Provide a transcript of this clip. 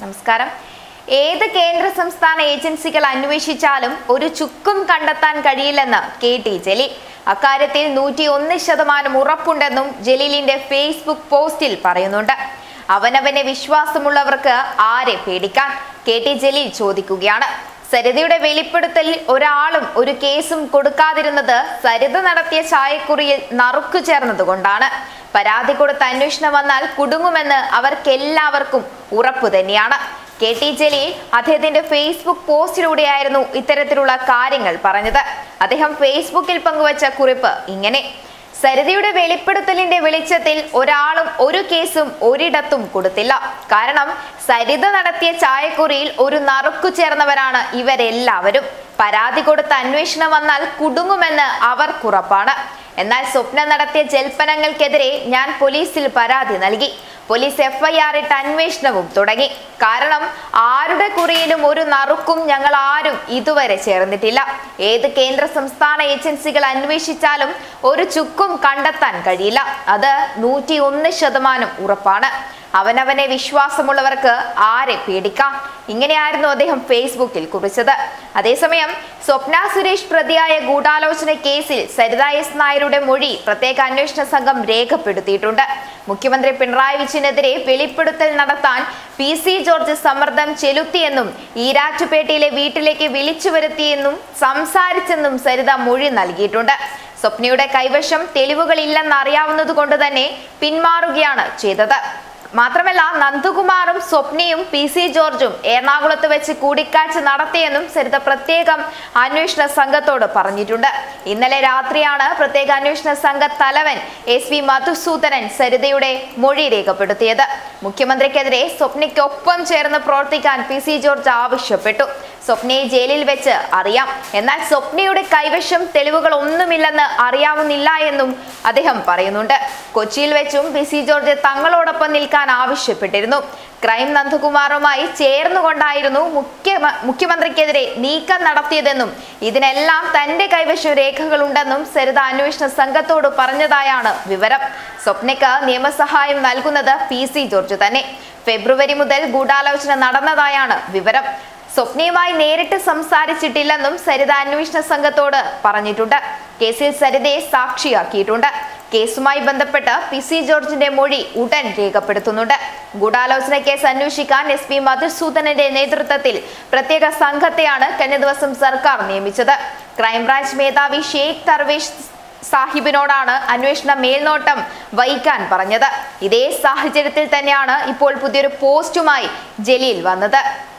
നമസ്കാരം ഏത് കേന്ദ്ര സംസ്ഥാന ഏജൻസികൾ അന്വേഷിച്ചാലും ഒരു ചുക്കും കണ്ടെത്താൻ കഴിയില്ലെന്ന് കെ ടി ജലീൽ അക്കാര്യത്തിൽ നൂറ്റി ഒന്ന് ശതമാനം ഉറപ്പുണ്ടെന്നും ജലീലിന്റെ ഫേസ്ബുക്ക് പോസ്റ്റിൽ പറയുന്നുണ്ട് അവനവനെ വിശ്വാസമുള്ളവർക്ക് ആരെ പേടിക്കാൻ കെ ടി ജലീൽ ചോദിക്കുകയാണ് സരിതയുടെ വെളിപ്പെടുത്തലിൽ ഒരാളും ഒരു കേസും കൊടുക്കാതിരുന്നത് സരിത നടത്തിയ ചായക്കുറിയിൽ നറുക്കു ചേർന്നതുകൊണ്ടാണ് പരാതി കൊടുത്ത് അന്വേഷണം വന്നാൽ കുടുങ്ങുമെന്ന് അവർക്കെല്ലാവർക്കും ഉറപ്പു തന്നെയാണ് കെ ടി ജലീൽ അദ്ദേഹത്തിന്റെ ഫേസ്ബുക്ക് പോസ്റ്റിലൂടെയായിരുന്നു ഇത്തരത്തിലുള്ള കാര്യങ്ങൾ പറഞ്ഞത് അദ്ദേഹം ഫേസ്ബുക്കിൽ പങ്കുവച്ച കുറിപ്പ് ഇങ്ങനെ സരിതയുടെ വെളിപ്പെടുത്തലിന്റെ വെളിച്ചത്തിൽ ഒരാളും ഒരു കേസും ഒരിടത്തും കൊടുത്തില്ല കാരണം സരിത നടത്തിയ ചായക്കുറിയിൽ ഒരു നറുക്കു ചേർന്നവരാണ് ഇവരെല്ലാവരും പരാതി കൊടുത്ത അന്വേഷണം വന്നാൽ കുടുങ്ങുമെന്ന് അവർക്കുറപ്പാണ് എന്നാൽ സ്വപ്ന നടത്തിയ ജൽപ്പനങ്ങൾക്കെതിരെ ഞാൻ പോലീസിൽ പരാതി നൽകി പോലീസ് എഫ്ഐആർ ഇട്ട് അന്വേഷണവും തുടങ്ങി കാരണം ആരുടെ കുറിയിലും ഒരു നറുക്കും ഞങ്ങൾ ആരും ഇതുവരെ ചേർന്നിട്ടില്ല ഏത് കേന്ദ്ര സംസ്ഥാന ഏജൻസികൾ അന്വേഷിച്ചാലും ഒരു ചുക്കും കണ്ടെത്താൻ കഴിയില്ല അത് നൂറ്റി ഒന്ന് ശതമാനം ഉറപ്പാണ് അവനവനെ വിശ്വാസമുള്ളവർക്ക് ആരെ പേടിക്കാം ഇങ്ങനെയായിരുന്നു അദ്ദേഹം ഫേസ്ബുക്കിൽ കുറിച്ചത് അതേസമയം സ്വപ്ന സുരേഷ് പ്രതിയായ ഗൂഢാലോചന കേസിൽ സരിത എസ് നായരുടെ മൊഴി പ്രത്യേക അന്വേഷണ സംഘം രേഖപ്പെടുത്തിയിട്ടുണ്ട് മുഖ്യമന്ത്രി പിണറായി വിജയനെതിരെ വെളിപ്പെടുത്തൽ നടത്താൻ പി സി ജോർജ് സമ്മർദ്ദം ചെലുത്തിയെന്നും ഈരാറ്റുപേട്ടയിലെ വീട്ടിലേക്ക് വിളിച്ചു വരുത്തിയെന്നും സംസാരിച്ചെന്നും സരിത മൊഴി നൽകിയിട്ടുണ്ട് സ്വപ്നയുടെ കൈവശം തെളിവുകളില്ലെന്ന് അറിയാവുന്നതുകൊണ്ട് തന്നെ പിന്മാറുകയാണ് ചെയ്തത് മാത്രമല്ല നന്ദകുമാറും സ്വപ്നയും പി സി ജോർജും എറണാകുളത്ത് വെച്ച് കൂടിക്കാഴ്ച നടത്തിയെന്നും സരിത പ്രത്യേകം അന്വേഷണ സംഘത്തോട് പറഞ്ഞിട്ടുണ്ട് ഇന്നലെ രാത്രിയാണ് പ്രത്യേക അന്വേഷണ സംഘ തലവൻ എസ് വി മധുസൂദനൻ സരിതയുടെ മൊഴി രേഖപ്പെടുത്തിയത് മുഖ്യമന്ത്രിക്കെതിരെ സ്വപ്നയ്ക്കൊപ്പം ചേർന്ന് പ്രവർത്തിക്കാൻ പി സി ജോർജ് ആവശ്യപ്പെട്ടു സ്വപ്നയെ ജയിലിൽ വെച്ച് അറിയാം എന്നാൽ സ്വപ്നയുടെ കൈവശം തെളിവുകൾ ഒന്നുമില്ലെന്ന് അറിയാവുന്നില്ല എന്നും അദ്ദേഹം പറയുന്നുണ്ട് കൊച്ചിയിൽ വെച്ചും പി സി ജോർജ് തങ്ങളോടൊപ്പം നിൽക്കാൻ ആവശ്യപ്പെട്ടിരുന്നു ക്രൈം നന്ദകുമാറുമായി ചേർന്നുകൊണ്ടായിരുന്നു മുഖ്യ മുഖ്യമന്ത്രിക്കെതിരെ നീക്കം നടത്തിയതെന്നും ഇതിനെല്ലാം തന്റെ കൈവശം രേഖകളുണ്ടെന്നും സരിത അന്വേഷണ സംഘത്തോട് പറഞ്ഞതായാണ് വിവരം സ്വപ്നയ്ക്ക് നിയമസഹായം നൽകുന്നത് പി സി ജോർജ് തന്നെ ഫെബ്രുവരി മുതൽ ഗൂഢാലോചന നടന്നതായാണ് വിവരം സ്വപ്നയുമായി നേരിട്ട് സംസാരിച്ചിട്ടില്ലെന്നും സരിത അന്വേഷണ സംഘത്തോട് പറഞ്ഞിട്ടുണ്ട് കേസിൽ സരിതയെ സാക്ഷിയാക്കിയിട്ടുണ്ട് കേസുമായി ബന്ധപ്പെട്ട് പി സി ജോർജിന്റെ മൊഴി ഉടൻ രേഖപ്പെടുത്തുന്നുണ്ട് ഗൂഢാലോചന കേസ് അന്വേഷിക്കാൻ എസ് പി മധുസൂദനന്റെ നേതൃത്വത്തിൽ പ്രത്യേക സംഘത്തെയാണ് കഴിഞ്ഞ ദിവസം സർക്കാർ നിയമിച്ചത് ക്രൈംബ്രാഞ്ച് മേധാവി ഷെയ്ഖ് തർവേഷ് സാഹിബിനോടാണ് അന്വേഷണ മേൽനോട്ടം വഹിക്കാൻ പറഞ്ഞത് ഇതേ സാഹചര്യത്തിൽ തന്നെയാണ് ഇപ്പോൾ പുതിയൊരു പോസ്റ്റുമായി ജലീൽ വന്നത്